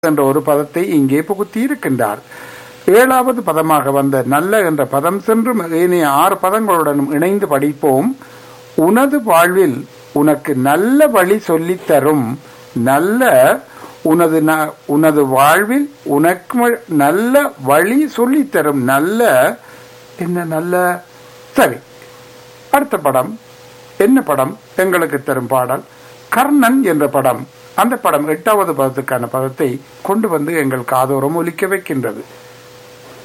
என்ற ஒரு பதத்தை இங்கே புகுத்தி இருக்கின்றார் ஏழாவது பதமாக வந்த நல்ல என்ற பதம் சென்று ஏனைய ஆறு பதங்களுடனும் இணைந்து படிப்போம் உனது வாழ்வில் உனக்கு நல்ல வழி சொல்லித் தரும் நல்ல உனது ந- உனது வாழ்வில் உனக்கு வ- நல்ல வழி சொல்லித் தரும் நல்ல என்ன நல்ல சரி அடுத்த படம் என்ன படம் எங்களுக்கு தரும் பாடல் கர்ணன் என்ற படம் அந்த படம் எட்டாவது பதத்துக்கான பதத்தை கொண்டு வந்து எங்கள் காதோரம் ஒலிக்க வைக்கின்றது